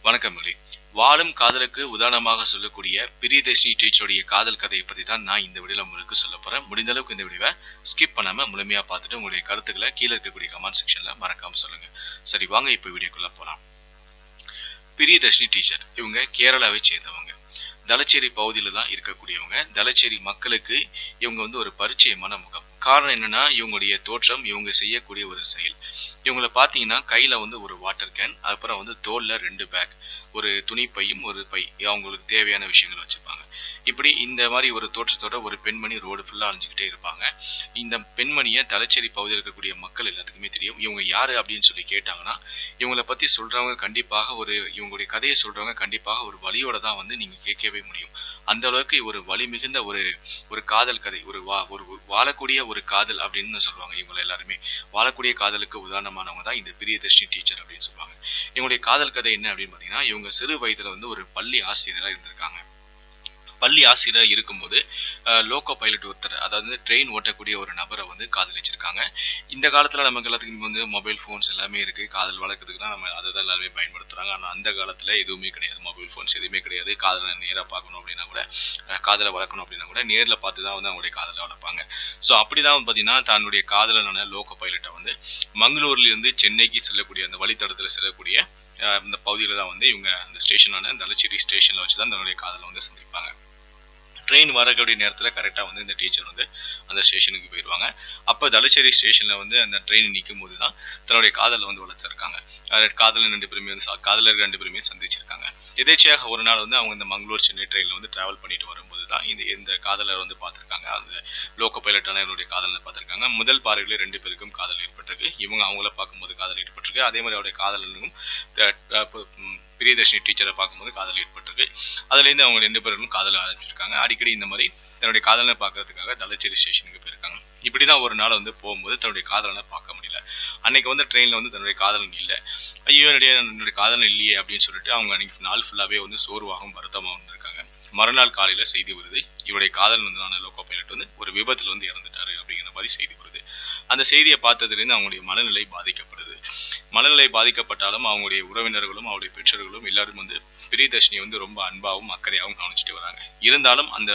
வணக்கம் மொழி வாழும் காதலுக்கு உதாரணமாக சொல்லக்கூடிய பிரியதர்ஷினி டீச்சருடைய காதல் கதையை பத்தி தான் நான் இந்த வீடியோல உங்களுக்கு சொல்ல போறேன் முடிந்த அளவுக்கு இந்த வீடியோவை ஸ்கிப் பண்ணாம முழுமையா பார்த்துட்டு உங்களுடைய கருத்துக்களை கீழே இருக்கக்கூடிய கமெண்ட் செக்ஷன்ல மறக்காம சொல்லுங்க சரி வாங்க இப்போ வீடியோக்குள்ள போலாம் பிரியதர்ஷினி டீச்சர் இவங்க கேரளாவை சேர்ந்தவங்க தலச்சேரி பகுதியில தான் இருக்கக்கூடியவங்க தலச்சேரி மக்களுக்கு இவங்க வந்து ஒரு பரிச்சயமான முகம் காரணம் என்னன்னா இவங்களுடைய தோற்றம் இவங்க செய்யக்கூடிய ஒரு செயல் இவங்கள பாத்தீங்கன்னா கையில வந்து ஒரு வாட்டர் கேன் அப்புறம் வந்து தோல்ல ரெண்டு பேக் ஒரு துணி பையும் ஒரு பை அவங்களுக்கு தேவையான விஷயங்கள் வச்சுப்பாங்க இப்படி இந்த மாதிரி ஒரு தோற்றத்தோட ஒரு பெண்மணி ரோடு ஃபுல்லா அழிஞ்சுக்கிட்டே இருப்பாங்க இந்த பெண்மணியை தலச்சேரி பகுதியில் இருக்கக்கூடிய மக்கள் எல்லாத்துக்குமே தெரியும் இவங்க யாரு அப்படின்னு சொல்லி கேட்டாங்கன்னா இவங்கள பத்தி சொல்றவங்க கண்டிப்பாக ஒரு இவங்களுடைய கதையை சொல்றவங்க கண்டிப்பாக ஒரு வழியோட தான் வந்து நீங்க கேட்கவே முடியும் அந்த அளவுக்கு ஒரு வழி மிகுந்த ஒரு ஒரு காதல் கதை ஒரு வா ஒரு வாழக்கூடிய ஒரு காதல் அப்படின்னு சொல்லுவாங்க இவங்க எல்லாருமே வாழக்கூடிய காதலுக்கு உதாரணமானவங்க தான் இந்த பிரியதர்ஷினி டீச்சர் அப்படின்னு சொல்லுவாங்க இவங்களுடைய காதல் கதை என்ன அப்படின்னு பாத்தீங்கன்னா இவங்க சிறு வயதுல வந்து ஒரு பள்ளி ஆசிரியரா இருந்திருக்காங்க பள்ளி ஆசிரியராக இருக்கும்போது லோக்கோ பைலட் ஒருத்தர் அதாவது ட்ரெயின் ஓட்டக்கூடிய ஒரு நபரை வந்து காதலிச்சிருக்காங்க இந்த காலத்துல நமக்கு எல்லாத்துக்கும் வந்து மொபைல் ஃபோன்ஸ் எல்லாமே இருக்கு காதல் வளர்க்கறதுக்குலாம் நம்ம அதை தான் எல்லாருமே பயன்படுத்துறாங்க ஆனா அந்த காலத்துல எதுவுமே கிடையாது மொபைல் ஃபோன்ஸ் எதுவுமே கிடையாது காதலை நேரா பார்க்கணும் அப்படின்னா கூட அஹ், காதலை வளர்க்கணும் அப்படின்னா கூட நேர்ல பார்த்து தான் வந்து அவங்களுடைய காதலை வளர்ப்பாங்க ஸோ அப்படிதான் பாத்தீங்கன்னா தன்னுடைய காதலனான லோக்கோ பைலட்டை வந்து மங்களூர்ல இருந்து சென்னைக்கு செல்லக்கூடிய அந்த வழித்தடத்துல செல்லக்கூடிய அஹ், இந்த பகுதியில தான் வந்து இவங்க அந்த ஸ்டேஷனான தலச்சேரி ஸ்டேஷன்ல வச்சு தான் தன்னுடைய காதலை வந்து சந்திப்பாங்க ட்ரெயின் வரக்கூடிய நேரத்தில் கரெக்டாக வந்து இந்த டீச்சர் வந்து அந்த ஸ்டேஷனுக்கு போயிடுவாங்க அப்போ தலச்சேரி ஸ்டேஷனில் வந்து அந்த ட்ரெயின் நிற்கும் போது தான் தன்னுடைய காதலை வந்து வளர்த்துருக்காங்க காதலர் ரெண்டு பேருமே வந்து சா- காதலர் ரெண்டு பேருமே சந்திச்சிருக்காங்க எதேச்சியாக ஒரு நாள் வந்து அவங்க இந்த மங்களூர் சென்னை ட்ரெயினில் வந்து டிராவல் பண்ணிட்டு வரும்போது தான் இந்த இந்த காதலர் வந்து பார்த்துருக்காங்க அந்த லோக்கோ பைலட்டான இவருடைய காதலை பார்த்துருக்காங்க முதல் பார்வையில ரெண்டு பேருக்கும் காதல் ஏற்பட்டிருக்கு இவங்க அவங்கள பார்க்கும்போது காதல் ஏற்பட்டிருக்கு அதே மாதிரி அவருடைய காதலனுக்கும் அஹ், அஹ், பு- ம், பிரியதர்ஷினி டீச்சரை பார்க்கும்போது காதல் ஏற்பட்டிருக்கு அதுலேருந்து அவங்க ரெண்டு பேரும் காதல் ஆரம்பிச்சிருக்காங்க அடிக்கடி இந்த மாதிரி தன்னுடைய காதலனை பார்க்கறதுக்காக தலச்சேரி ஸ்டேஷனுக்கு போயிருக்காங்க இப்படிதான் ஒரு நாள் வந்து போகும்போது தன்னுடைய காதலனை பார்க்க முடியல அன்னைக்கு வந்து ட்ரெயின்ல வந்து தன்னுடைய காதலன் இல்லை ஐயோ என்னுடைய என்னுடைய காதலன் இல்லையே அப்படின்னு சொல்லிட்டு அவங்க அன்னைக்கு நாள் ஃபுல்லாவே வந்து சோர்வாகவும் வருத்தமாகவும் இருக்காங்க மறுநாள் காலையில செய்தி வருது இவருடைய காதலன் வந்து நான் லோக்கோ பைலட் வந்து ஒரு விபத்துல வந்து இறந்துட்டாரு அப்படிங்கிற மாதிரி செய்தி வருது அந்த செய்தியை பார்த்ததுலேருந்து அவங்களுடைய மனநிலை பாதிக்கப்படுது மனநிலை பாதிக்கப்பட்டாலும் அவங்களுடைய உறவினர்களும் அவருடைய பெற்றோர்களும் எல்லாரும் வந்து பிரியதர்ஷினி வந்து ரொம்ப அன்பாகவும் அக்கறையாகவும் கவனிச்சுட்டு வராங்க இருந்தாலும் அந்த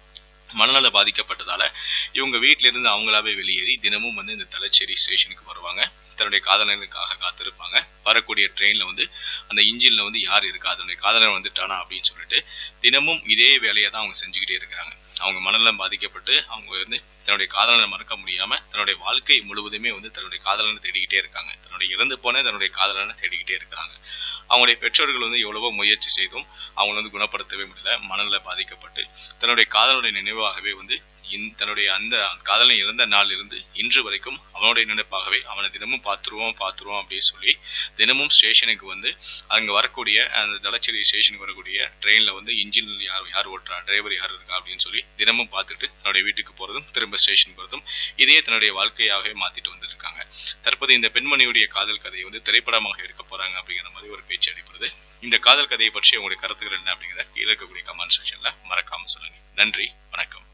மனநல பாதிக்கப்பட்டதால இவங்க வீட்ல இருந்து அவங்களாவே வெளியேறி தினமும் வந்து இந்த தலச்சேரி ஸ்டேஷனுக்கு வருவாங்க தன்னுடைய காதலனுக்காக காத்திருப்பாங்க வரக்கூடிய ட்ரெயின்ல வந்து அந்த இன்ஜின்ல வந்து யார் இருக்கா அதனுடைய காதலன் வந்துட்டானா அப்படின்னு சொல்லிட்டு தினமும் இதே வேலையை தான் அவங்க செஞ்சுக்கிட்டே இருக்கிறாங்க அவங்க மனநலம் பாதிக்கப்பட்டு அவங்க வந்து தன்னுடைய காதலனை மறக்க முடியாம தன்னுடைய வாழ்க்கை முழுவதுமே வந்து தன்னுடைய காதலனை தேடிக்கிட்டே இருக்காங்க தன்னுடைய இறந்து போன தன்னுடைய காதலனை தேடிக்கிட்டே இருக்கிறாங்க அவங்களுடைய பெற்றோர்கள் வந்து எவ்வளவோ முயற்சி செய்தும் அவங்களை வந்து குணப்படுத்தவே முடியல மனநல பாதிக்கப்பட்டு தன்னுடைய காதலுடைய நினைவாகவே வந்து இன் தன்னுடைய அந்த காதலன் இறந்த நாள் இருந்து இன்று வரைக்கும் அவனுடைய நினைப்பாகவே அவனை தினமும் பார்த்துருவோம் பார்த்துருவோம் அப்படின்னு சொல்லி தினமும் ஸ்டேஷனுக்கு வந்து அங்கே வரக்கூடிய அந்த தலச்சேரி ஸ்டேஷனுக்கு வரக்கூடிய ட்ரெயினில் வந்து இன்ஜின் யார் யார் ஓட்டுறா டிரைவர் யார் இருக்கா அப்படின்னு சொல்லி தினமும் பார்த்துட்டு தன்னுடைய வீட்டுக்கு போகிறதும் திரும்ப ஸ்டேஷன் போகிறதும் இதையே தன்னுடைய வாழ்க்கையாகவே மாற்றிட்டு வந்திருக்காங்க தற்போது இந்த பெண்மணியுடைய காதல் கதையை வந்து திரைப்படமாக எடுக்க போகிறாங்க அப்படிங்கிற மாதிரி ஒரு பேச்சு அடிப்படுது இந்த காதல் கதையை பற்றி உங்களுடைய கருத்துக்கள் என்ன அப்படிங்கிறத கீழே இருக்கக்கூடிய கமெண்ட் செக்ஷனில் மறக்காமல் சொல்லுங்கள் நன்றி வணக்கம்